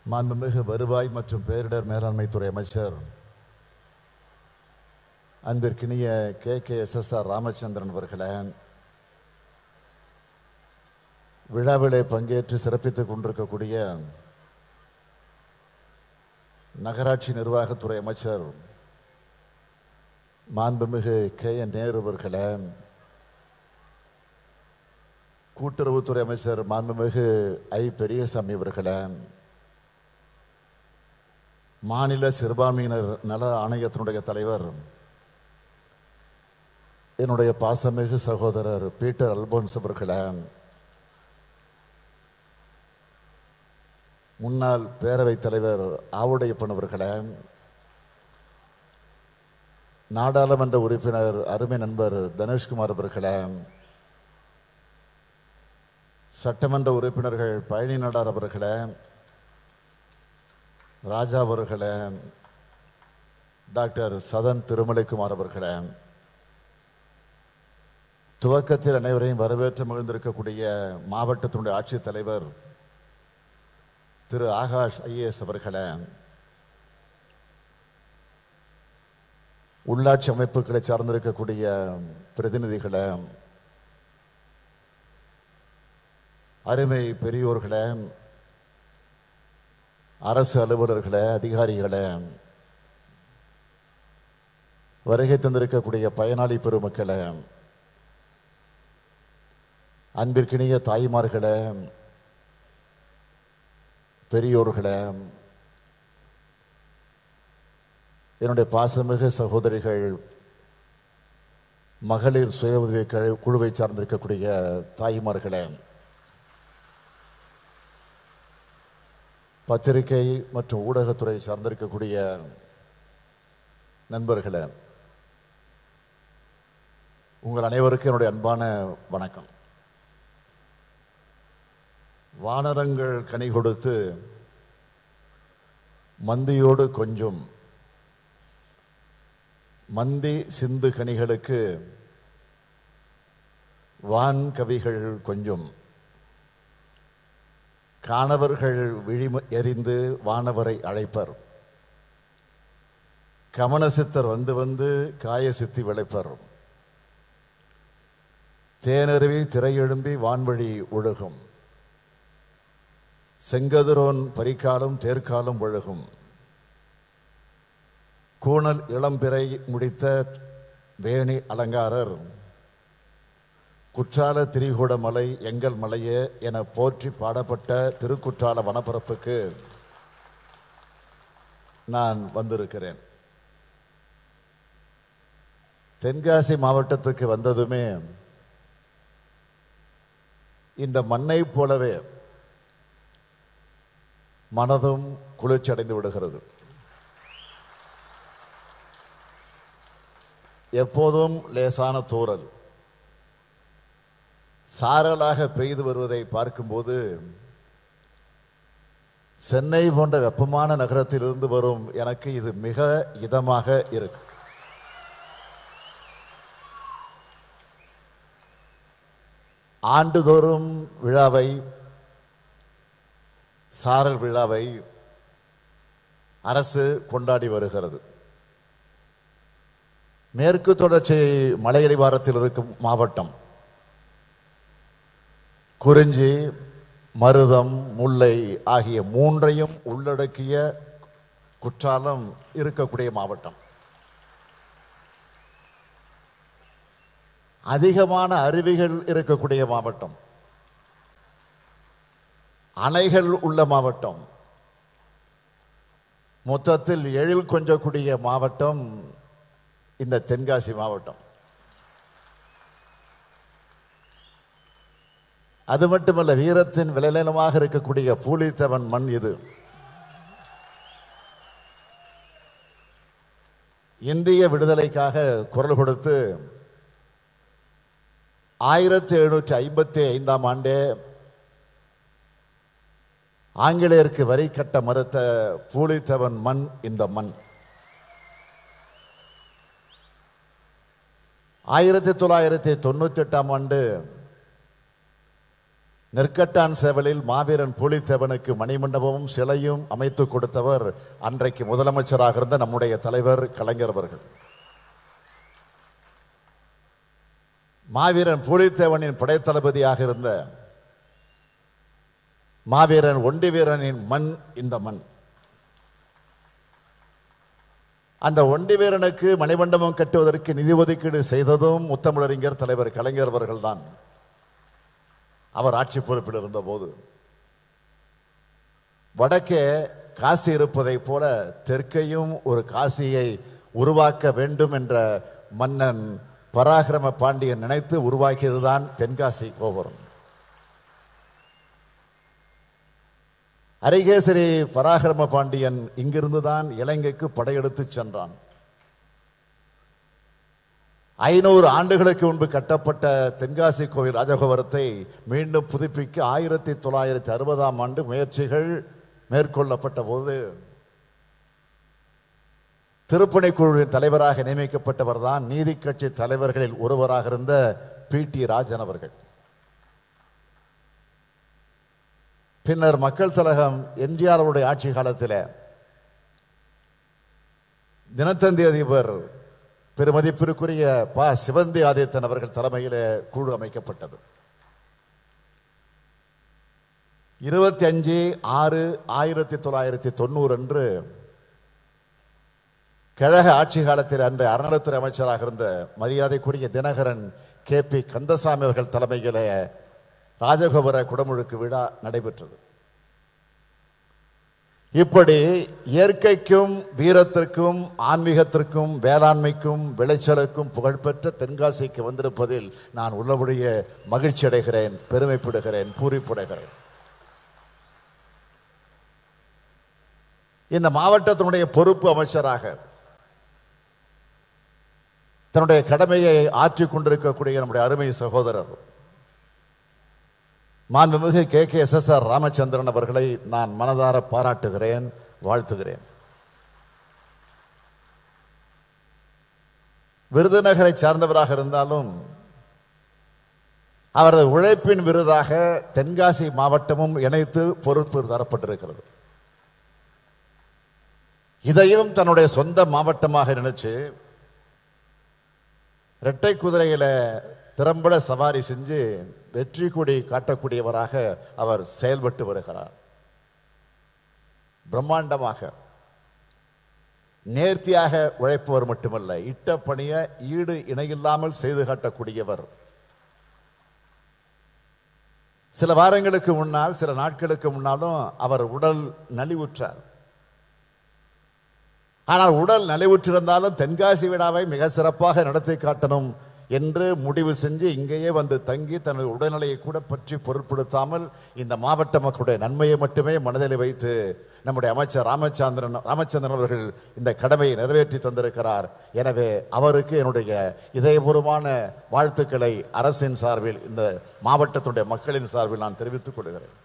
மாண்புமிகு வருவாய் மற்றும் பேரிடர் மேலாண்மை துறை அமைச்சர் அன்பிற்கினிய K K S S R Ramachandran அவர்களே விழாவிலே பங்கேற்று சிறப்பித்துக் கொண்டிருக்கக்கூடிய நகராட்சி நிர்வாகத்துறை அமைச்சர் மாண்புமிகு கே என் நேரு அவர்களே கூட்டுறவுத்துறை அமைச்சர் மாண்புமிகு ஐ பெரியசாமி அவர்களே மாநில சிறுபான்மையினர் நல ஆணையத்தினுடைய தலைவர் என்னுடைய பாசமிகு சகோதரர் பீட்டர் அல்போன்ஸ் அவர்களே முன்னாள் பேரவைத் தலைவர் ஆவுடையப்பன் அவர்களே நாடாளுமன்ற உறுப்பினர் அருமை நண்பர் தனுஷ்குமார் அவர்களே சட்டமன்ற உறுப்பினர்கள் பழனி நாடார் அவர்களே ராஜா அவர்களே டாக்டர் சதன் திருமலைக்குமார் அவர்களே துவக்கத்தில் அனைவரையும் வரவேற்று மகிழ்ந்திருக்கக்கூடிய மாவட்டத்தினுடைய ஆட்சித் தலைவர் திரு ஆகாஷ் ஐஏஎஸ் அவர்களே உள்ளாட்சி அமைப்புகளை சார்ந்திருக்கக்கூடிய பிரதிநிதிகளே அருமை பெரியோர்களே அரசு அலுவலர்களே அதிகாரிகளே வருகை தந்திருக்கக்கூடிய பயனாளி பெருமக்களே அன்பிற்கினிய தாய்மார்களே பெரியோர்களே என்னுடைய பாசமிகு சகோதரிகள் மகளிர் சுய உதவி கு- குழுவை சார்ந்திருக்கக்கூடிய தாய்மார்களே பத்திரிகை மற்றும் ஊடகத்துறை சார்ந்திருக்கக்கூடிய நண்பர்களே உங்கள் அனைவருக்கும் என்னுடைய அன்பான வணக்கம் வானரங்கள் கனி கொடுத்து மந்தியோடு கொஞ்சம் மந்தி சிந்து கனிகளுக்கு வான் கவிகள் கொஞ்சம் காணவர்கள் விழி எறிந்து வானவரை அழைப்பர் கமனசித்தர் வந்து வந்து காயசித்தி விளைப்பர் தேனருவி திரையெழும்பி வான்வழி ஒழுகும் செங்கதிரோன் பரிக்காலும் தேர்க்காலும் ஒழுகும் கூணல் இளம்பிறை முடித்த வேணி அலங்காரர் குற்றால திரிகூட மலை எங்கள் மலையே என போற்றி பாடப்பட்ட திருக்குற்றால வனப்பரப்புக்கு நான் வந்திருக்கிறேன் தென்காசி மாவட்டத்துக்கு வந்ததுமே இந்த மண்ணை போலவே மனதும் குளிர்ச்சி அடைந்து விடுகிறது எப்போதும் லேசான தூறல் சாரலாக பெய்து வருவதை பார்க்கும்போது சென்னை போன்ற வெப்பமான நகரத்திலிருந்து வரும் எனக்கு இது மிக இதமாக இருக்கு ஆண்டுதோறும் விழாவை சாரல் விழாவை அரசு கொண்டாடி வருகிறது மேற்கு தொடர்ச்சி மலையடிவாரத்தில் இருக்கும் மாவட்டம் குறிஞ்சி மருதம் முல்லை ஆகிய மூன்றையும் உள்ளடக்கிய குற்றாலம் இருக்கக்கூடிய மாவட்டம் அதிகமான அருவிகள் இருக்கக்கூடிய மாவட்டம் அணைகள் உள்ள மாவட்டம் மொத்தத்தில் எழில் கொஞ்சக்கூடிய மாவட்டம் இந்த தென்காசி மாவட்டம் அது மட்டுமல்ல வீரத்தின் விளைநிலமாக இருக்கக்கூடிய பூலித்தவன் மண் இது இந்திய விடுதலைக்காக குரல் கொடுத்து ஆயிரத்தி எழுநூற்றி ஐம்பத்தி ஐந்தாம் ஆண்டே ஆங்கிலேயருக்கு வரி கட்ட மறுத்த பூலித்தவன் மண் இந்த மண் ஆயிரத்தி தொள்ளாயிரத்தி தொண்ணூத்தி எட்டாம் ஆண்டு நெற்கட்டான் சேவலில் மாவீரன் புலித்தேவனுக்கு மணிமண்டபமும் சிலையும் அமைத்து கொடுத்தவர் அன்றைக்கு முதலமைச்சராக இருந்த நம்முடைய தலைவர் கலைஞர் அவர்கள் மாவீரன் புலித்தேவனின் படைத்தளபதியாக இருந்த மாவீரன் ஒண்டி வீரனின் மண் இந்த மண் அந்த ஒண்டி வீரனுக்கு மணிமண்டபம் கட்டுவதற்கு நிதி ஒதுக்கீடு செய்ததும் முத்தமிழறிஞர் தலைவர் கலைஞர் அவர்கள்தான் அவர் ஆட்சி பொறுப்பில் இருந்தபோது வடக்கே காசி இருப்பதைப் போல தெற்கையும் ஒரு காசியை உருவாக்க வேண்டும் என்ற மன்னன் பராக்கிரம பாண்டியன் நினைத்து உருவாக்கியதுதான் தென்காசி கோபுரம் அரிகேசரி பராக்கிரம பாண்டியன் இங்கிருந்துதான் இலங்கைக்கு படையெடுத்து சென்றான் ஐநூறு ஆண்டுகளுக்கு முன்பு கட்டப்பட்ட தென்காசி கோவில் ராஜகோபுரத்தை மீண்டும் புதுப்பிக்க ஆயிரத்தி தொள்ளாயிரத்தி அறுபதாம் ஆண்டு முயற்சிகள் மேற்கொள்ளப்பட்ட போது திருப்பணிக்குழுவின் தலைவராக நியமிக்கப்பட்டவர் தான் நீதி கட்சி தலைவர்களில் ஒருவராக இருந்த பி டி ராஜன் அவர்கள் பின்னர் மக்கள் தலகம் எம்ஜிஆர் அவருடைய ஆட்சி காலத்தில் தினத்தந்தி அதிபர் பெருமதிப்பிற்குரிய ப சிவந்தி ஆதித்தன் அவர்கள் தலைமையில் குழு அமைக்கப்பட்டது இருபத்தி அஞ்சு ஆறு ஆயிரத்தி தொள்ளாயிரத்தி தொண்ணூறு அன்று கழக ஆட்சி காலத்தில் அன்று அறநிலைத்துறை அமைச்சராக இருந்த மரியாதைக்குரிய தினகரன் கே பி கந்தசாமி அவர்கள் தலைமையிலே ராஜகோபுர குடமுழுக்கு விழா நடைபெற்றது இப்படி இயற்கைக்கும் வீரத்திற்கும் ஆன்மீகத்திற்கும் வேளாண்மைக்கும் விளைச்சலுக்கும் புகழ்பெற்ற தென்காசிக்கு வந்திருப்பதில் நான் உள்ளபடிய மகிழ்ச்சி அடைகிறேன் பெருமைப்படுகிறேன் பூரிப்படைகிறேன் இந்த மாவட்டத்தினுடைய பொறுப்பு அமைச்சராக தன்னுடைய கடமையை ஆற்றிக் கொண்டிருக்கக்கூடிய நம்முடைய அருமை சகோதரர் மாண்புமிகு K K S S R Ramachandran அவர்களை நான் மனதார பாராட்டுகிறேன் வாழ்த்துகிறேன் விருதுநகரை சார்ந்தவராக இருந்தாலும் அவரது உழைப்பின் விருதாக தென்காசி மாவட்டமும் இணைத்து பொறுப்பு தரப்பட்டிருக்கிறது இதையும் தன்னுடைய சொந்த மாவட்டமாக நினைச்சு இரட்டை குதிரையில திறம்பட சவாரி செஞ்சு வெற்றி கொடி காட்டக்கூடியவராக அவர் செயல்பட்டு வருகிறார் பிரம்மாண்டமாக நேர்த்தியாக உழைப்பவர் மட்டுமல்ல இட்ட பணியை ஈடு இணையில்லாமல் செய்து காட்டக்கூடியவர் சில வாரங்களுக்கு முன்னால் சில நாட்களுக்கு முன்னாலும் அவர் உடல் நலிவுற்றார் ஆனால் உடல் நலிவுற்றிருந்தாலும் தென்காசி விழாவை மிக சிறப்பாக நடத்தி காட்டணும் என்று முடிவு செஞ்சு இங்கேயே வந்து தங்கி தனது உடல்நிலையை கூட பற்றி பொருட்படுத்தாமல் இந்த மாவட்ட மக்களுடைய நன்மையை மட்டுமே மனதில் வைத்து நம்முடைய அமைச்சர் ராமச்சந்திரன் ராமச்சந்திரன் அவர்கள் இந்த கடமையை நிறைவேற்றி தந்திருக்கிறார் எனவே அவருக்கு என்னுடைய இதயபூர்வமான வாழ்த்துக்களை அரசின் சார்பில் இந்த மாவட்டத்துடைய மக்களின் சார்பில் நான் தெரிவித்துக் கொள்கிறேன்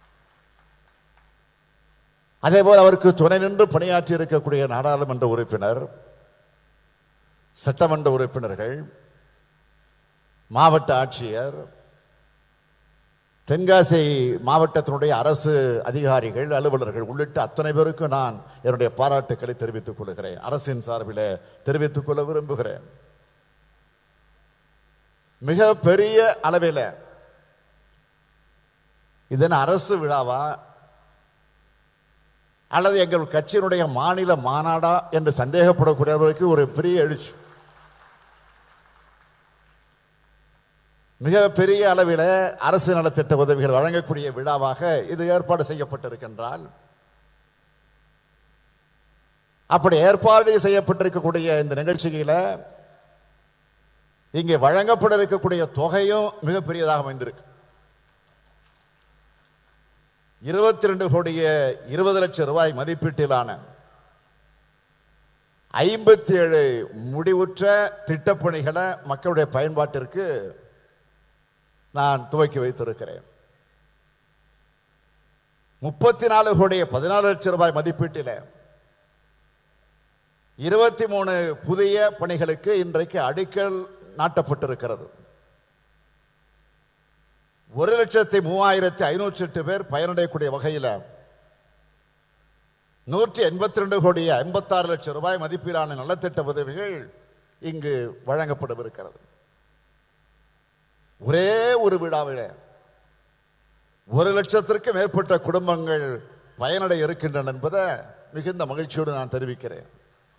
அதேபோல் அவருக்கு துணை நின்று பணியாற்றி இருக்கக்கூடிய நாடாளுமன்ற உறுப்பினர் சட்டமன்ற உறுப்பினர்கள் மாவட்ட ஆட்சியர் தென்காசி மாவட்டத்தினுடைய அரசு அதிகாரிகள் அலுவலர்கள் உள்ளிட்ட அத்தனை பேருக்கும் நான் என்னுடைய பாராட்டுக்களை தெரிவித்துக் கொள்கிறேன் அரசின் சார்பில் தெரிவித்துக் கொள்ள விரும்புகிறேன் மிக பெரிய அளவில் இதன் அரசு விழாவா அல்லது எங்கள் கட்சியினுடைய மாநில மாநாடா என்று சந்தேகப்படக்கூடியவர்களுக்கு ஒரு பெரிய எழுச்சி மிக பெரிய அளவில் அரசு நலத்திட்ட உதவிகள் வழங்கக்கூடிய விழாவாக இது ஏற்பாடு செய்யப்பட்டிருக்கின்றால் அப்படி ஏற்பாடு செய்யப்பட்டிருக்கக்கூடிய இந்த நிகழ்ச்சியில இங்கே வழங்கப்பட இருக்கக்கூடிய தொகையும் மிகப்பெரியதாக அமைந்திருக்கு இருபத்தி ரெண்டு கோடிய இருபது லட்சம் ரூபாய் மதிப்பீட்டிலான ஐம்பத்தி ஏழு முடிவுற்ற திட்டப்பணிகளை மக்களுடைய பயன்பாட்டிற்கு நான் துவக்கி வைத்திருக்கிறேன் முப்பத்தி நாலு கோடிய பதினாலு லட்சம் ரூபாய் மதிப்பீட்டில் இருபத்தி மூணு புதிய பணிகளுக்கு இன்றைக்கு அடிக்கல் நாட்டப்பட்டிருக்கிறது ஒரு லட்சத்தி மூவாயிரத்தி ஐநூற்றி எட்டு பேர் பயனடையக்கூடிய வகையில் நூற்றி எண்பத்தி ரெண்டு கோடி ஐம்பத்தாறு லட்சம் ரூபாய் மதிப்பிலான நலத்திட்ட உதவிகள் இங்கு வழங்கப்படவிருக்கிறது ஒரே ஒரு விழாவில் ஒரு லட்சத்திற்கு மேற்பட்ட குடும்பங்கள் பயனடைய இருக்கின்றன என்பதை மிகுந்த மகிழ்ச்சியோடு நான் தெரிவிக்கிறேன்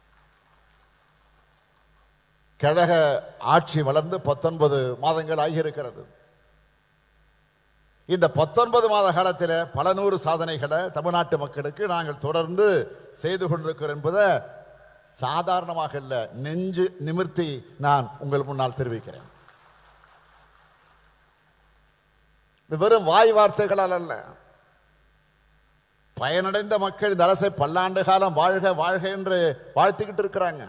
கழக ஆட்சி வளர்ந்து பத்தொன்பது மாதங்கள் ஆகியிருக்கிறது இந்த பத்தொன்பது மாத காலத்தில் பல நூறு சாதனைகளை தமிழ்நாட்டு மக்களுக்கு நாங்கள் தொடர்ந்து செய்து கொண்டிருக்கிறோம் என்பதை சாதாரணமாக இல்ல நெஞ்சு நிமிர்த்தி நான் உங்கள் முன்னால் தெரிவிக்கிறேன் இது வெறும் வாய் வார்த்தைகளால் அல்ல பயனடைந்த மக்கள் இந்த அரசை பல்லாண்டு காலம் வாழ்க வாழ்க என்று வாழ்த்துக்கிட்டு இருக்கிறாங்க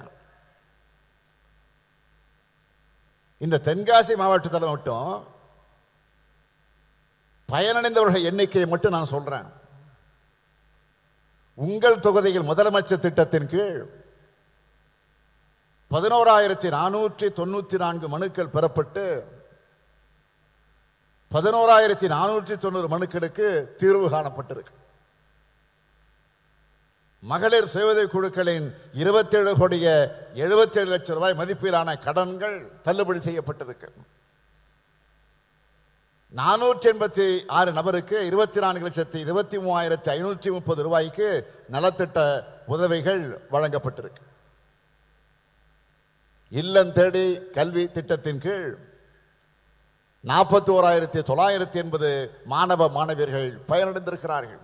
இந்த தென்காசி மாவட்டத்தில் மட்டும் பயனடைந்தவர்கள் எண்ணிக்கையை மட்டும் நான் சொல்றேன் உங்கள் தொகுதியில் முதலமைச்சர் திட்டத்தின் கீழ் பதினோராயிரத்தி நானூற்றி தொண்ணூத்தி நான்கு மனுக்கள் பெறப்பட்டு பதினோராயிரத்தி நானூற்றி தொண்ணூறு மனுக்களுக்கு தீர்வு காணப்பட்டிருக்கு மகளிர் சுயஉதவி குழுக்களின் இருபத்தேழு கோடிய எழுபத்தேழு லட்சம் ரூபாய் மதிப்பிலான கடன்கள் தள்ளுபடி செய்யப்பட்டிருக்கு நானூற்றி எண்பத்தி ஆறு நபருக்கு இருபத்தி நான்கு லட்சத்தி இருபத்தி மூவாயிரத்தி ஐநூற்றி முப்பது ரூபாய்க்கு நலத்திட்ட உதவிகள் வழங்கப்பட்டிருக்கு இல்லம் தேடி கல்வி திட்டத்தின் கீழ் நாற்பத்தி ஓராயிரத்தி தொள்ளாயிரத்தி எண்பது மாணவ மாணவியர்கள் பயனடைந்திருக்கிறார்கள்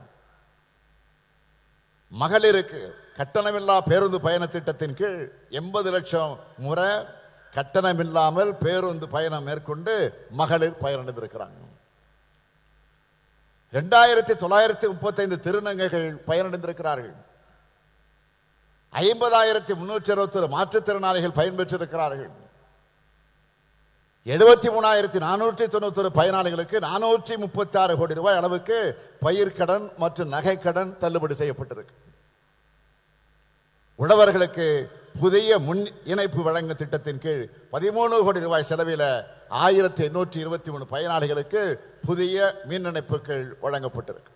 மகளிருக்கு கட்டணமில்லா பேருந்து பயண திட்டத்தின் கீழ் எண்பது லட்சம் முறை கட்டணமில்லாமல் பேருந்து பயணம் மேற்கொண்டு மகளிர் பயனடைந்திருக்கிறாங்க ரெண்டாயிரத்தி தொள்ளாயிரத்தி முப்பத்தைந்து திருநங்கைகள் பயனடைந்திருக்கிறார்கள் ஐம்பதாயிரத்தி முன்னூற்றி அறுபத்தொரு மாற்றுத்திறனாளிகள் பயன்பெற்றிருக்கிறார்கள் எழுபத்தி மூணாயிரத்தி நானூற்றி தொண்ணூத்தொரு பயனாளிகளுக்கு நானூற்றி முப்பத்தி ஆறு கோடி ரூபாய் அளவுக்கு பயிர்க்கடன் மற்றும் நகைக்கடன் தள்ளுபடி செய்யப்பட்டிருக்கு உழவர்களுக்கு புதிய முன் இணைப்பு வழங்க திட்டத்தின் கீழ் பதிமூணு கோடி ரூபாய் செலவில் ஆயிரத்தி எண்ணூற்றி இருபத்தி மூணு பயனாளிகளுக்கு புதிய மின் இணைப்புகள் வழங்கப்பட்டிருக்கு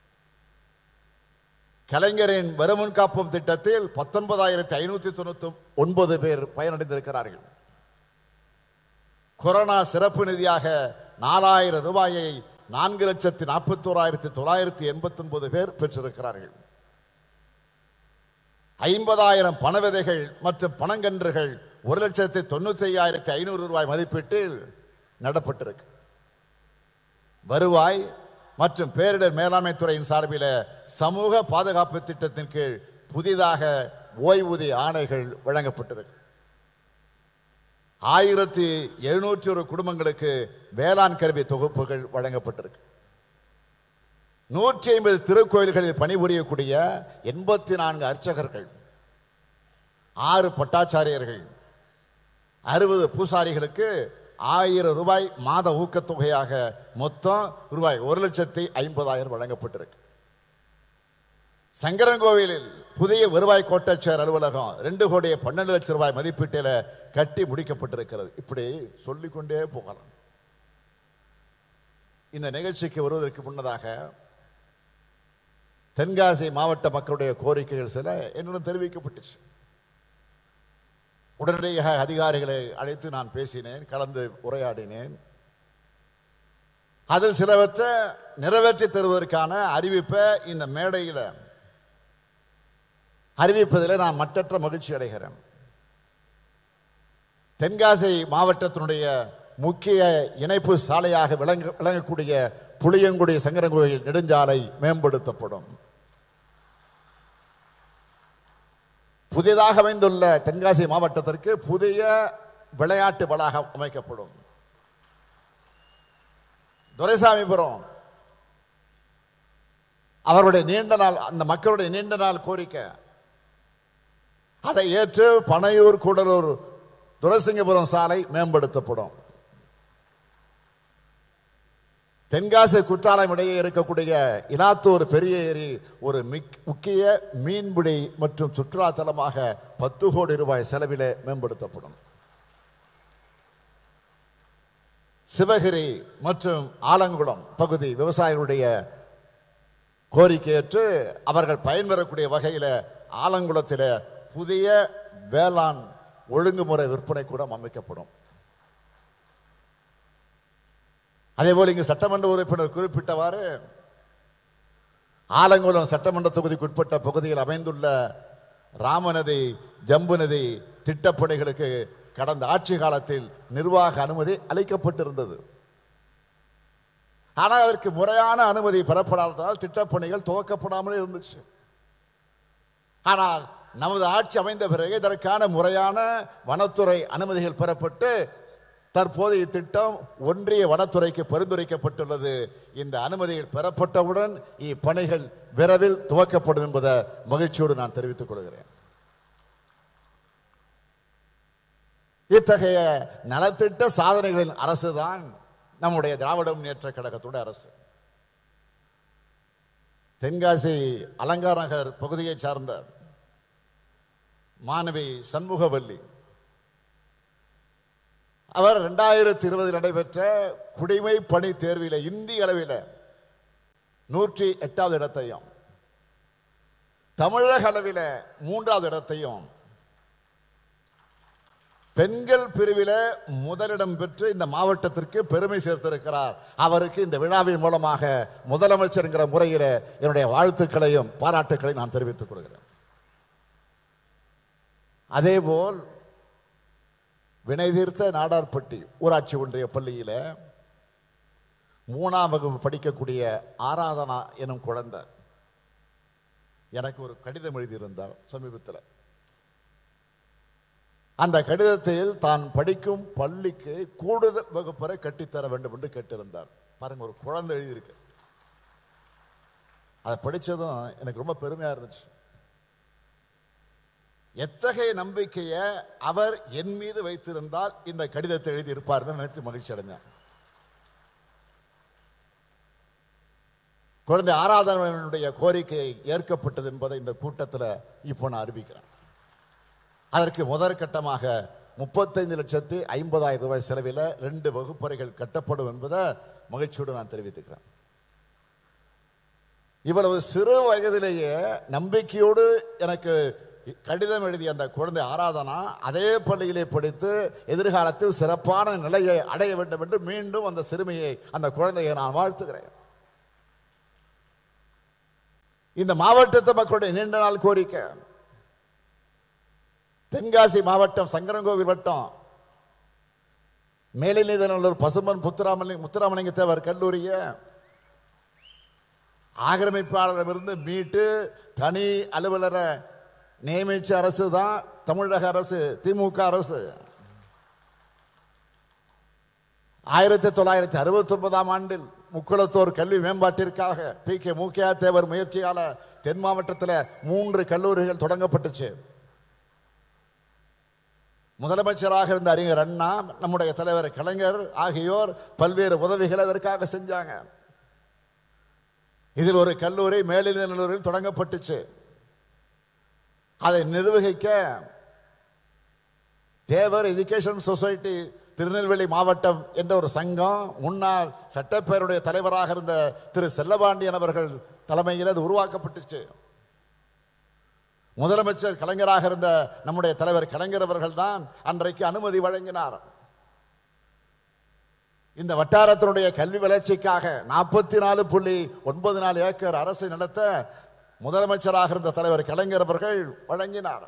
கலைஞரின் வருமுன் காப்பும் திட்டத்தில் பத்தொன்பதாயிரத்தி ஐநூத்தி தொண்ணூத்தி ஒன்பது பேர் பயனடைந்திருக்கிறார்கள் கொரோனா சிறப்பு நிதியாக நாலாயிரம் ரூபாயை நான்கு லட்சத்தி நாற்பத்தோராயிரத்தி தொள்ளாயிரத்தி எண்பத்தி ஒன்பது பேர் பெற்றிருக்கிறார்கள் ஐம்பதாயிரம் பண விதைகள் மற்றும் பணங்கன்றுகள் ஒரு லட்சத்தி தொண்ணூத்தி ஐயாயிரத்தி ஐநூறு ரூபாய் மதிப்பீட்டில் நடப்பட்டிருக்கு வருவாய் மற்றும் பேரிடர் மேலாண்மை துறையின் சார்பில் சமூக பாதுகாப்பு திட்டத்தின் கீழ் புதிதாக ஓய்வூதிய ஆணைகள் வழங்கப்பட்டிருக்கு ஆயிரத்தி எழுநூற்றி ஒரு குடும்பங்களுக்கு வேளாண் கல்வி தொகுப்புகள் வழங்கப்பட்டிருக்கு நூற்றி ஐம்பது திருக்கோயில்களில் பணிபுரியக்கூடிய எண்பத்தி நான்கு அர்ச்சகர்கள் ஆறு பட்டாச்சாரியர்கள் அறுபது பூசாரிகளுக்கு ஆயிரம் ரூபாய் மாத ஊக்கத்தொகையாக மொத்தம் ரூபாய் ஒரு லட்சத்தி ஐம்பதாயிரம் வழங்கப்பட்டிருக்கு சங்கரன்கோவிலில் புதிய வருவாய் கோட்டாட்சியர் அலுவலகம் ரெண்டு கோடியே பன்னெண்டு லட்சம் ரூபாய் மதிப்பீட்டில் கட்டி முடிக்கப்பட்டிருக்கிறது இப்படி சொல்லிக்கொண்டே போகலாம் இந்த நிகழ்ச்சிக்கு வருவதற்கு முன்னதாக தென்காசி மாவட்ட மக்களுடைய கோரிக்கைகள் சில என்னிடம் தெரிவிக்கப்பட்டுச்சு உடனடியாக அதிகாரிகளை அழைத்து நான் பேசினேன் கலந்து உரையாடினேன் அதில் சிலவற்றை நிறைவேற்றி தருவதற்கான அறிவிப்பை இந்த மேடையில் அறிவிப்பதில் நான் மற்றற்ற மகிழ்ச்சி அடைகிறேன் தென்காசி மாவட்டத்தினுடைய முக்கிய இணைப்பு சாலையாக விளங்க விளங்கக்கூடிய புளியங்குடி சங்கரங்கோயில் நெடுஞ்சாலை மேம்படுத்தப்படும் புதிதாக அமைந்துள்ள தென்காசி மாவட்டத்திற்கு புதிய விளையாட்டு வளாகம் அமைக்கப்படும் துரைசாமிபுரம் அவருடைய நீண்ட நாள் அந்த மக்களுடைய நீண்ட நாள் கோரிக்கை அதை ஏற்று பனையூர் கூடலூர் துரசிங்கபுரம் சாலை மேம்படுத்தப்படும் தென்காசி குற்றாலம் இடையே இருக்கக்கூடிய இலாத்தூர் பெரிய ஏரி ஒரு மிக்- முக்கிய மீன்பிடி மற்றும் சுற்றுலா தலமாக பத்து கோடி ரூபாய் செலவிலே மேம்படுத்தப்படும் சிவகிரி மற்றும் ஆலங்குளம் பகுதி விவசாயிகளுடைய கோரிக்கையற்று அவர்கள் பயன்பெறக்கூடிய வகையில் ஆலங்குளத்தில் புதிய வேளாண் ஒழுங்குமுறை விற்பனை கூடம் அமைக்கப்படும் அதேபோல் இங்கு சட்டமன்ற உறுப்பினர் குறிப்பிட்டவாறு ஆலங்குளம் சட்டமன்ற தொகுதிக்கு உட்பட்ட பகுதியில் அமைந்துள்ள ராமநதி ஜம்பு நதி திட்டப்பணிகளுக்கு கடந்த ஆட்சி காலத்தில் நிர்வாக அனுமதி அளிக்கப்பட்டிருந்தது ஆனால் அதற்கு முறையான அனுமதி பெறப்படாததால் திட்டப்பணிகள் துவக்கப்படாமல் இருந்துச்சு ஆனால் நமது ஆட்சி அமைந்த பிறகு இதற்கான முறையான வனத்துறை அனுமதிகள் பெறப்பட்டு தற்போது இத்திட்டம் ஒன்றிய வனத்துறைக்கு பரிந்துரைக்கப்பட்டுள்ளது இந்த அனுமதிகள் பெறப்பட்டவுடன் இப்பணிகள் விரைவில் துவக்கப்படும் என்பதை மகிழ்ச்சியோடு நான் தெரிவித்துக் கொள்கிறேன் இத்தகைய நலத்திட்ட சாதனைகளின் அரசுதான் நம்முடைய திராவிட முன்னேற்ற கழகத்தோட அரசு தென்காசி அலங்கார நகர் பகுதியைச் சார்ந்த மாணவி சண்முகவல்லி அவர் ரெண்டாயிரத்தி இருபதில் நடைபெற்ற குடிமை பணி தேர்வில் இந்திய அளவில் நூற்றி எட்டாவது இடத்தையும் தமிழக அளவில் மூன்றாவது இடத்தையும் பெண்கள் பிரிவில் முதலிடம் பெற்று இந்த மாவட்டத்திற்கு பெருமை சேர்த்திருக்கிறார் அவருக்கு இந்த விழாவின் மூலமாக முதலமைச்சர் என்கிற முறையில் என்னுடைய வாழ்த்துக்களையும் பாராட்டுக்களையும் நான் தெரிவித்துக் கொள்கிறேன் அதேபோல் வினைதீர்த்த நாடார்பட்டி ஊராட்சி ஒன்றிய பள்ளியில் மூணாம் வகுப்பு படிக்கக்கூடிய ஆராதனா எனும் குழந்தை எனக்கு ஒரு கடிதம் எழுதியிருந்தார் சமீபத்தில் அந்த கடிதத்தில் தான் படிக்கும் பள்ளிக்கு கூடுதல் வகுப்பறை கட்டித்தர வேண்டும் என்று கேட்டிருந்தார் பாருங்க ஒரு குழந்தை எழுதியிருக்கு அதை படிச்சதும் எனக்கு ரொம்ப பெருமையா இருந்துச்சு எத்தகைய நம்பிக்கையை அவர் என் மீது வைத்திருந்தால் இந்த கடிதத்தை எழுதி இருப்பார்னு நினைத்து மகிழ்ச்சி அடைஞ்சேன் குழந்தை ஆராதனையுடைய கோரிக்கை ஏற்கப்பட்டது என்பதை இந்த கூட்டத்தில் இப்போ நான் அறிவிக்கிறேன் அதற்கு முதற்கட்டமாக முப்பத்தைந்து லட்சத்தி ஐம்பதாயிரம் ரூபாய் செலவில் ரெண்டு வகுப்பறைகள் கட்டப்படும் என்பதை மகிழ்ச்சியோடு நான் தெரிவித்துக்கிறேன் இவ்வளவு சிறு வயதிலேயே நம்பிக்கையோடு எனக்கு கடிதம் எழுதிய அந்த குழந்தை ஆராதனா அதே பள்ளியிலே படித்து எதிர்காலத்தில் சிறப்பான நிலையை அடைய வேண்டும் என்று மீண்டும் அந்த சிறுமியை அந்த குழந்தையை நான் வாழ்த்துகிறேன் இந்த மாவட்டத்து மக்களுடைய நீண்ட நாள் கோரிக்கை தென்காசி மாவட்டம் சங்கரங்கோவில் வட்டம் மேலிநீதநல்லூர் பசுமன் புத்துராமலி முத்துராமலிங்க தேவர் கல்லூரியை ஆக்கிரமிப்பாளரிடமிருந்து மீட்டு தனி அலுவலரை நியமிச்ச அரசு தான் தமிழக அரசு திமுக அரசு ஆயிரத்தி தொள்ளாயிரத்தி அறுபத்தி ஒன்பதாம் ஆண்டில் முக்குளத்தோர் கல்வி மேம்பாட்டிற்காக பி கே மூக்கையா தேவர் முயற்சியால தென் மாவட்டத்தில் மூன்று கல்லூரிகள் தொடங்கப்பட்டுச்சு முதலமைச்சராக இருந்த அறிஞர் அண்ணா நம்முடைய தலைவர் கலைஞர் ஆகியோர் பல்வேறு உதவிகளை அதற்காக செஞ்சாங்க இதில் ஒரு கல்லூரி மேல்நிலையில் தொடங்கப்பட்டுச்சு அதை நிர்வகிக்க தேவர் எஜுகேஷன் சொசைட்டி திருநெல்வேலி மாவட்டம் என்ற ஒரு சங்கம் முன்னாள் சட்டப்பேருடைய தலைவராக இருந்த திரு செல்லபாண்டியன் அவர்கள் தலைமையில் அது உருவாக்கப்பட்டுச்சு முதலமைச்சர் கலைஞராக இருந்த நம்முடைய தலைவர் கலைஞர் அவர்கள் தான் அன்றைக்கு அனுமதி வழங்கினார் இந்த வட்டாரத்தினுடைய கல்வி வளர்ச்சிக்காக நாற்பத்தி நாலு புள்ளி ஒன்பது நாலு ஏக்கர் அரசு நிலத்தை முதலமைச்சராக இருந்த தலைவர் கலைஞர் அவர்கள் வழங்கினார்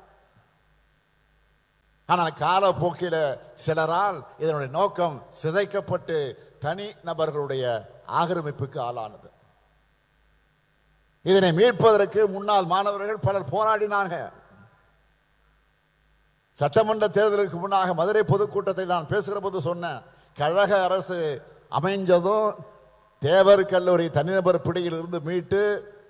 ஆனால் காலப்போக்கில சிலரால் இதனுடைய நோக்கம் சிதைக்கப்பட்டு தனி நபர்களுடைய ஆக்கிரமிப்புக்கு ஆளானது இதனை மீட்பதற்கு முன்னாள் மாணவர்கள் பலர் போராடினாங்க சட்டமன்ற தேர்தலுக்கு முன்னாக மதுரை பொதுக்கூட்டத்தில் நான் பேசுகிற போது சொன்னேன் கழக அரசு அமைஞ்சதும் தேவர் கல்லூரி தனிநபர் பிடியில் இருந்து மீட்டு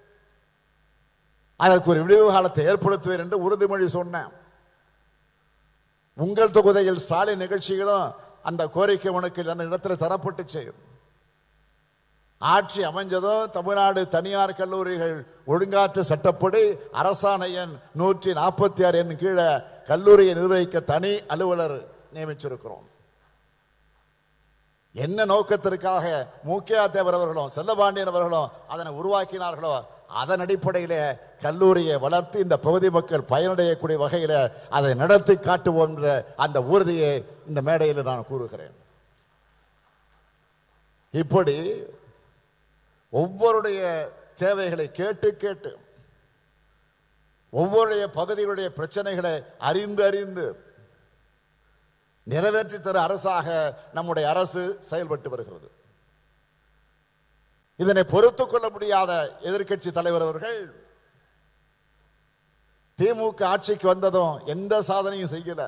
அதற்கு ஒரு விடிவு காலத்தை ஏற்படுத்துவேன் என்று உறுதிமொழி சொன்னேன் உங்கள் தொகுதியில் ஸ்டாலின் நிகழ்ச்சிகளும் அந்த கோரிக்கை உனக்கு அந்த இடத்துல தரப்பட்டுச்சு ஆட்சி அமைஞ்சதும் தமிழ்நாடு தனியார் கல்லூரிகள் ஒழுங்காற்று சட்டப்படி அரசாணை எண் நூற்றி நாற்பத்தி ஆறு எண் கீழே கல்லூரியை நிர்வகிக்க தனி அலுவலர் நியமிச்சிருக்கிறோம் என்ன நோக்கத்திற்காக மூக்கியா தேவர் அவர்களும் செல்லபாண்டியன் அவர்களும் அதனை உருவாக்கினார்களோ அதன் அடிப்படையிலே கல்லூரியை வளர்த்து இந்த பகுதி மக்கள் பயனடையக்கூடிய வகையில் அதை நடத்தி காட்டுவோம் என்ற அந்த உறுதியை இந்த மேடையில் நான் கூறுகிறேன் இப்படி ஒவ்வொருடைய தேவைகளை கேட்டு கேட்டு ஒவ்வொருடைய பகுதிகளுடைய பிரச்சனைகளை அறிந்து அறிந்து நிறைவேற்றி தர அரசாக நம்முடைய அரசு செயல்பட்டு வருகிறது இதனை பொறுத்துக் கொள்ள முடியாத எதிர்க்கட்சி தலைவர் அவர்கள் திமுக ஆட்சிக்கு வந்ததும் எந்த சாதனையும் செய்யல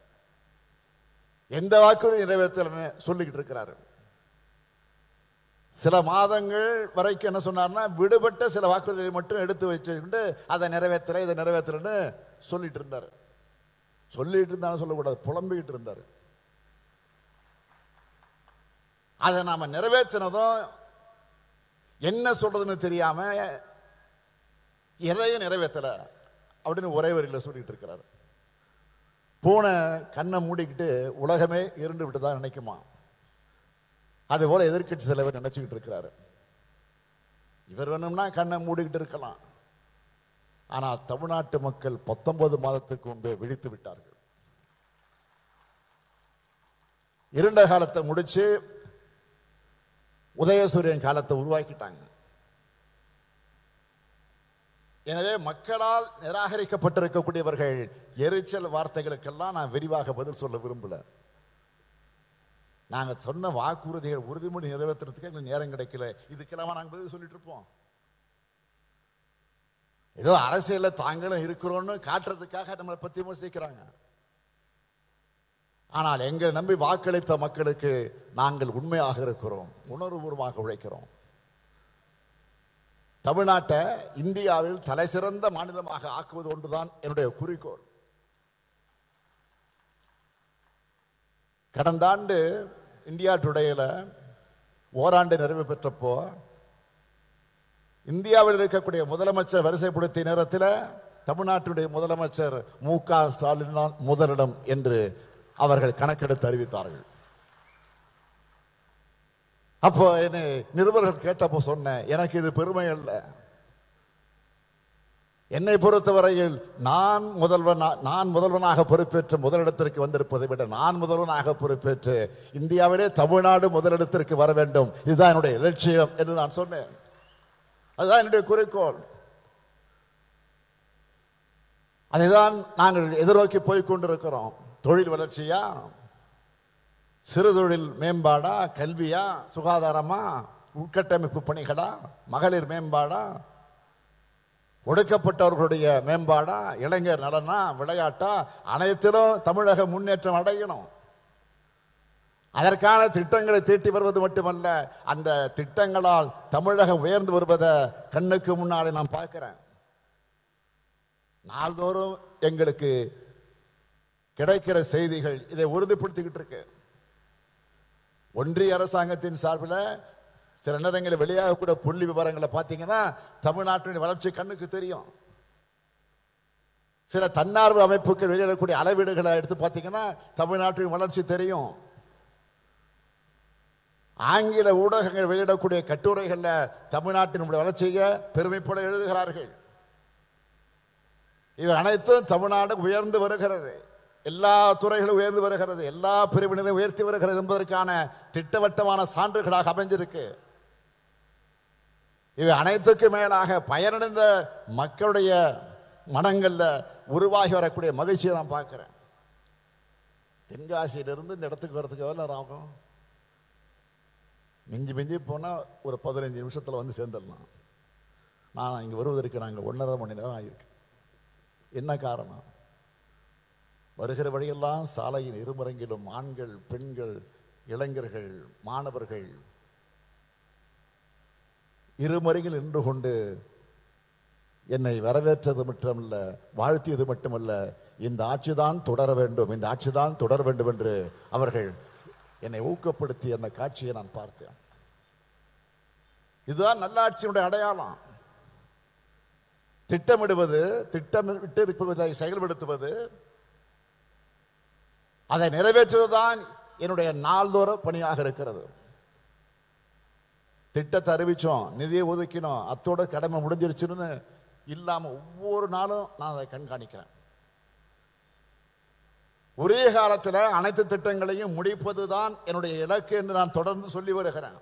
எந்த வாக்குறுதி நிறைவேற்றலன்னு சொல்லிக்கிட்டு இருக்கிறாரு சில மாதங்கள் வரைக்கும் என்ன சொன்னார்னா விடுபட்ட சில வாக்குறுதிகளை மட்டும் எடுத்து வச்சுக்கிட்டு அதை நிறைவேற்றல இதை நிறைவேற்றலன்னு சொல்லிட்டு இருந்தார் சொல்லிட்டு இருந்தாலும் சொல்லக்கூடாது புலம்பிக்கிட்டு இருந்தார் அதை நாம நிறைவேற்றினதும் என்ன சொல்றதுன்னு தெரியாம எதையும் நிறைவேற்றல அப்படின்னு ஒரே வரியில் சொல்லிட்டு இருக்கிறாரு பூனை கண்ணை மூடிக்கிட்டு உலகமே இருண்டு விட்டு தான் நினைக்குமா அது போல எதிர்க்கட்சி தலைவர் நினைச்சுக்கிட்டு இருக்கிறாரு இவர் வேணும்னா கண்ணை மூடிக்கிட்டு இருக்கலாம் ஆனால் தமிழ்நாட்டு மக்கள் பத்தொன்பது மாதத்துக்கு முன்பே விழித்து விட்டார்கள் இருண்ட காலத்தை முடிச்சு உதயசூரியன் காலத்தை உருவாக்கிட்டாங்க எனவே மக்களால் நிராகரிக்கப்பட்டிருக்கக்கூடியவர்கள் எரிச்சல் வார்த்தைகளுக்கெல்லாம் நான் விரிவாக பதில் சொல்ல விரும்பல நாங்க சொன்ன வாக்குறுதிகள் உறுதிமொழி நிறைவேற்றுறதுக்கு எங்களுக்கு நேரம் கிடைக்கல இதுக்கெல்லாம் நாங்க பதில் சொல்லிட்டு இருப்போம் ஏதோ அரசியல்ல தாங்களும் இருக்கிறோம்னு காட்டுறதுக்காக நம்மளை பத்தி விமர்சிக்கிறாங்க ஆனால் எங்களை நம்பி வாக்களித்த மக்களுக்கு நாங்கள் உண்மையாக இருக்கிறோம் உணர்வுபூர்வமாக உழைக்கிறோம் தமிழ்நாட்டை இந்தியாவில் தலை சிறந்த மாநிலமாக ஆக்குவது ஒன்றுதான் என்னுடைய குறிக்கோள் கடந்த ஆண்டு இந்தியா டுடேல ஓராண்டு நிறைவு பெற்றப்போ இந்தியாவில் இருக்கக்கூடிய முதலமைச்சர் வரிசைப்படுத்திய நேரத்தில் தமிழ்நாட்டுடைய முதலமைச்சர் மு க ஸ்டாலின் தான் முதலிடம் என்று அவர்கள் கணக்கெடுத்து அறிவித்தார்கள் அப்போ என்னை நிருபர்கள் கேட்டப்போ சொன்னேன் எனக்கு இது பெருமை அல்ல என்னை பொறுத்தவரையில் நான் முதல்வன் நான் முதல்வனாக பொறுப்பேற்று முதலிடத்திற்கு வந்திருப்பதை விட நான் முதல்வனாக பொறுப்பேற்று இந்தியாவிலே தமிழ்நாடு முதலிடத்திற்கு வர வேண்டும் இதுதான் என்னுடைய லட்சியம் என்று நான் சொன்னேன் அதுதான் என்னுடைய குறிக்கோள் அதைதான் நாங்கள் எதிர்நோக்கி போய் கொண்டிருக்கிறோம் தொழில் வளர்ச்சியா சிறு தொழில் மேம்பாடா கல்வியா சுகாதாரமா உட்கட்டமைப்பு பணிகளா மகளிர் மேம்பாடா ஒடுக்கப்பட்டவர்களுடைய மேம்பாடா இளைஞர் நலனா விளையாட்டா அனைத்திலும் தமிழக முன்னேற்றம் அடையணும் அதற்கான திட்டங்களை தீட்டி வருவது மட்டுமல்ல அந்த திட்டங்களால் தமிழகம் உயர்ந்து வருவதை கண்ணுக்கு முன்னாலே நான் பார்க்கிறேன் நாள்தோறும் எங்களுக்கு கிடைக்கிற செய்திகள் இதை உறுதிப்படுத்திக்கிட்டு இருக்கு ஒன்றிய அரசாங்கத்தின் சார்பில் சில நேரங்களில் வெளியாகக்கூடிய புள்ளி விவரங்களை பார்த்தீங்கன்னா தமிழ்நாட்டின் வளர்ச்சி கண்ணுக்கு தெரியும் சில தன்னார்வ அமைப்புகள் வெளியிடக்கூடிய அளவீடுகளை எடுத்து பார்த்தீங்கன்னா தமிழ்நாட்டின் வளர்ச்சி தெரியும் ஆங்கில ஊடகங்கள் வெளியிடக்கூடிய கட்டுரைகளில் தமிழ்நாட்டினுடைய வளர்ச்சியை பெருமைப்பட எழுதுகிறார்கள் இவை அனைத்தும் தமிழ்நாடு உயர்ந்து வருகிறது எல்லா துறைகளும் உயர்ந்து வருகிறது எல்லா பிரிவினரையும் உயர்த்தி வருகிறது என்பதற்கான திட்டவட்டமான சான்றுகளாக அமைஞ்சிருக்கு இவை அனைத்துக்கும் மேலாக பயனடைந்த மக்களுடைய மனங்கள்ல உருவாகி வரக்கூடிய மகிழ்ச்சியை நான் பார்க்கிறேன் தென்காசியிலிருந்து இந்த இடத்துக்கு வரதுக்கு எவ்வளோ நேரம் ஆகும் மிஞ்சி மிஞ்சி போனால் ஒரு பதினஞ்சு நிமிஷத்தில் வந்து சேர்ந்துடலாம் நான் இங்கே வருவதற்கு நாங்கள் ஒன்றரை மணி நேரம் ஆகியிருக்கு என்ன காரணம் வருகிற வழியெல்லாம் சாலையின் இருமரங்கிலும் ஆண்கள் பெண்கள் இளைஞர்கள் மாணவர்கள் இருமருங்கில் நின்று கொண்டு என்னை வரவேற்றது மட்டுமல்ல வாழ்த்தியது மட்டுமல்ல இந்த ஆட்சிதான் தொடர வேண்டும் இந்த ஆட்சிதான் தொடர வேண்டும் என்று அவர்கள் என்னை ஊக்கப்படுத்தி அந்த காட்சியை நான் பார்த்தேன் இதுதான் நல்லாட்சியினுடைய அடையாளம் திட்டமிடுவது திட்டமிட்டு இருப்பதை செயல்படுத்துவது அதை நிறைவேற்றுவதுதான் என்னுடைய நாள்தோற பணியாக இருக்கிறது திட்டத்தை அறிவிச்சோம் நிதியை ஒதுக்கினோம் அத்தோட கடமை முடிஞ்சிருச்சுன்னு இல்லாம ஒவ்வொரு நாளும் நான் அதை கண்காணிக்கிறேன் ஒரே காலத்தில் அனைத்து திட்டங்களையும் முடிப்பதுதான் என்னுடைய இலக்கு என்று நான் தொடர்ந்து சொல்லி வருகிறேன்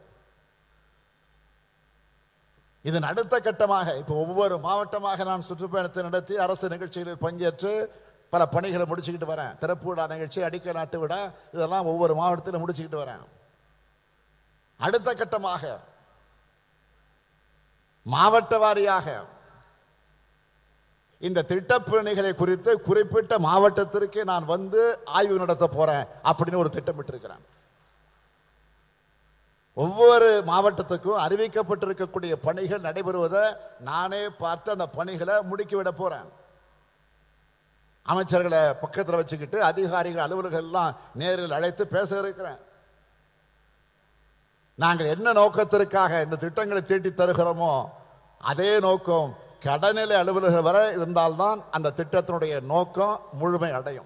இதன் அடுத்த கட்டமாக இப்போ ஒவ்வொரு மாவட்டமாக நான் சுற்றுப்பயணத்தை நடத்தி அரசு நிகழ்ச்சிகளில் பங்கேற்று பல பணிகளை முடிச்சுக்கிட்டு வரேன் திறப்பு விழா நிகழ்ச்சி அடிக்கல் நாட்டு விழா இதெல்லாம் ஒவ்வொரு மாவட்டத்திலும் முடிச்சுக்கிட்டு வரேன் அடுத்த கட்டமாக மாவட்ட வாரியாக இந்த திட்டப்பணிகளை குறித்து குறிப்பிட்ட மாவட்டத்திற்கு நான் வந்து ஆய்வு நடத்த போறேன் அப்படின்னு ஒரு திட்டமிட்டிருக்கிறேன் ஒவ்வொரு மாவட்டத்துக்கும் அறிவிக்கப்பட்டிருக்கக்கூடிய பணிகள் நடைபெறுவதை நானே பார்த்து அந்த பணிகளை முடுக்கிவிட போறேன் அமைச்சர்களை பக்கத்தில் வச்சுக்கிட்டு அதிகாரிகள் அலுவலர்கள் எல்லாம் நேரில் அழைத்து பேச இருக்கிறேன் நாங்கள் என்ன நோக்கத்திற்காக இந்த திட்டங்களை தீட்டி தருகிறோமோ அதே நோக்கம் கடநிலை அலுவலர்கள் வரை இருந்தால்தான் அந்த திட்டத்தினுடைய நோக்கம் முழுமை அடையும்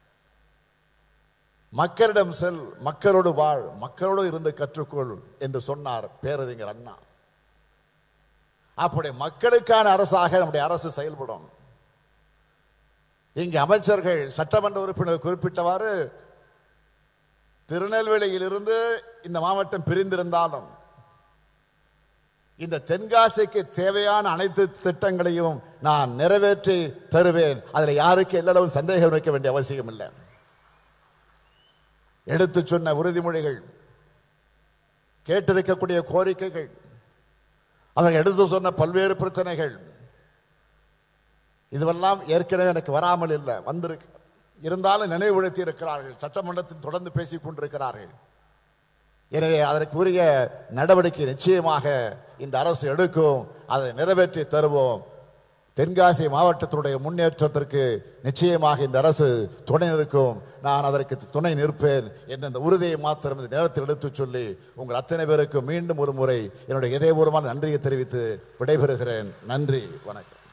மக்களிடம் செல் மக்களோடு வாழ் மக்களோடு இருந்து கற்றுக்கொள் என்று சொன்னார் பேரறிஞர் அண்ணா அப்படி மக்களுக்கான அரசாக நம்முடைய அரசு செயல்படும் இங்கு அமைச்சர்கள் சட்டமன்ற உறுப்பினர் குறிப்பிட்டவாறு திருநெல்வேலியிலிருந்து இந்த மாவட்டம் பிரிந்திருந்தாலும் இந்த தென்காசிக்கு தேவையான அனைத்து திட்டங்களையும் நான் நிறைவேற்றி தருவேன் அதில் யாருக்கு எல்லளவும் சந்தேகம் இருக்க வேண்டிய அவசியம் இல்லை எடுத்து சொன்ன உறுதிமொழிகள் கேட்டிருக்கக்கூடிய கோரிக்கைகள் அவர்கள் எடுத்து சொன்ன பல்வேறு பிரச்சனைகள் இதுவெல்லாம் ஏற்கனவே எனக்கு வராமல் இல்லை வந்திருக்கு இருந்தாலும் நினைவுபடுத்தி இருக்கிறார்கள் சட்டமன்றத்தில் தொடர்ந்து பேசிக் கொண்டிருக்கிறார்கள் எனவே அதற்குரிய நடவடிக்கை நிச்சயமாக இந்த அரசு எடுக்கும் அதை நிறைவேற்றி தருவோம் தென்காசி மாவட்டத்தினுடைய முன்னேற்றத்திற்கு நிச்சயமாக இந்த அரசு துணை நிற்கும் நான் அதற்கு துணை நிற்பேன் என்ற இந்த உறுதியை மாத்திரம் இந்த நேரத்தில் எடுத்துச் சொல்லி உங்கள் அத்தனை பேருக்கு மீண்டும் ஒரு முறை என்னுடைய இதயபூர்வமான நன்றியை தெரிவித்து விடைபெறுகிறேன் நன்றி வணக்கம்